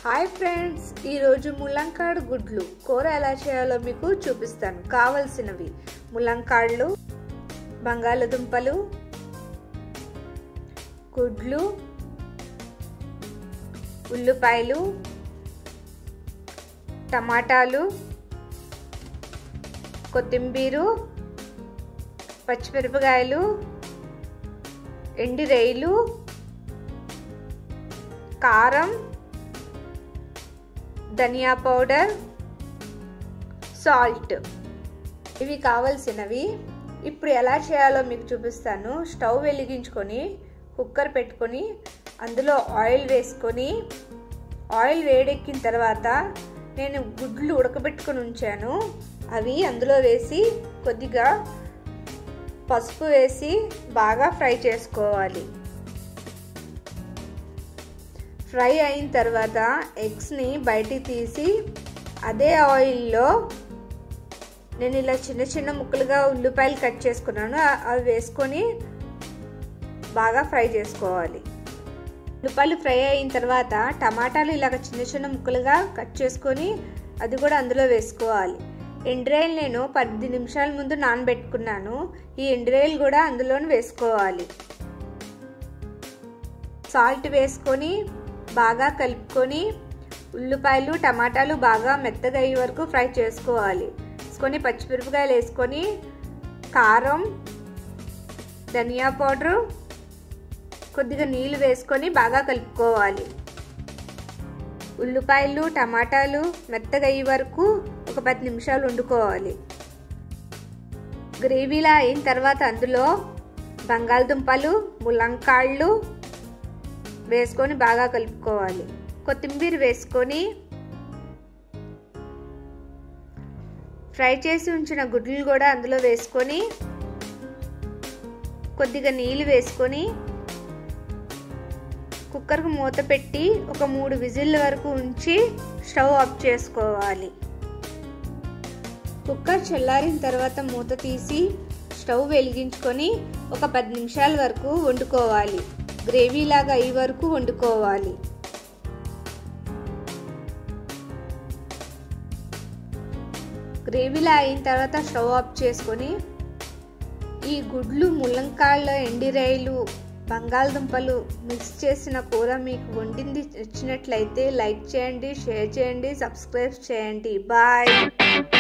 hi friends ఈరోజు ముల్లంకాడు గుడ్లు కూర ఎలా చేయాలో మీకు చూపిస్తాను కావలసినవి ముల్లంకాళ్ళు బంగాళదుంపలు గుడ్లు ఉల్లిపాయలు టమాటాలు కొత్తిమీర పచ్చిమిరపకాయలు ఎండి రేయిలు కారం ధనియా పౌడర్ సాల్ట్ ఇవి కావలసినవి ఇప్పుడు ఎలా చేయాలో మీకు చూపిస్తాను స్టవ్ వెలిగించుకొని కుక్కర్ పెట్టుకొని అందులో ఆయిల్ వేసుకొని ఆయిల్ వేడెక్కిన తర్వాత నేను గుడ్లు ఉడకబెట్టుకొని ఉంచాను అవి అందులో వేసి కొద్దిగా పసుపు వేసి బాగా ఫ్రై చేసుకోవాలి ఫ్రై అయిన తర్వాత ఎగ్స్ని బయటికి తీసి అదే ఆయిల్లో నేను ఇలా చిన్న చిన్న ముక్కలుగా ఉల్లిపాయలు కట్ చేసుకున్నాను అవి వేసుకొని బాగా ఫ్రై చేసుకోవాలి ఉల్లిపాయలు ఫ్రై అయిన తర్వాత టమాటాలు ఇలాగ చిన్న చిన్న ముక్కలుగా కట్ చేసుకొని అది కూడా అందులో వేసుకోవాలి ఎండ్రాయిల్ నేను పది నిమిషాల ముందు నానబెట్టుకున్నాను ఈ ఎండ్రాయిల్ కూడా అందులోనే వేసుకోవాలి సాల్ట్ వేసుకొని బాగా కలుపుకొని ఉల్లిపాయలు టమాటాలు బాగా మెత్తగా అయ్యే వరకు ఫ్రై చేసుకోవాలి వేసుకొని పచ్చిమిరపకాయలు వేసుకొని కారం ధనియా పౌడరు కొద్దిగా నీళ్ళు వేసుకొని బాగా కలుపుకోవాలి ఉల్లిపాయలు టమాటాలు మెత్తగా అయ్యే వరకు ఒక పది నిమిషాలు వండుకోవాలి గ్రేవీలా అయిన తర్వాత అందులో బంగాళదుంపలు ములంకాళ్ళు వేసుకొని బాగా కలుపుకోవాలి కొత్తిమీర వేసుకొని ఫ్రై చేసి ఉంచిన గుడ్లు కూడా అందులో వేసుకొని కొద్దిగా నీళ్ళు వేసుకొని కుక్కర్కు మూత పెట్టి ఒక మూడు విజిల్ల వరకు ఉంచి స్టవ్ ఆఫ్ చేసుకోవాలి కుక్కర్ చల్లారిన తర్వాత మూత తీసి స్టవ్ వెలిగించుకొని ఒక పది నిమిషాల వరకు వండుకోవాలి గ్రేవీ లాగా అయ్యే వరకు వండుకోవాలి గ్రేవీలా అయిన తర్వాత స్టవ్ ఆఫ్ చేసుకొని ఈ గుడ్లు ముల్లంకాళ్ళ ఎండిరాయిలు బంగాళదుంపలు మిక్స్ చేసిన కూర మీకు వండింది నచ్చినట్లయితే లైక్ చేయండి షేర్ చేయండి సబ్స్క్రైబ్ చేయండి బాయ్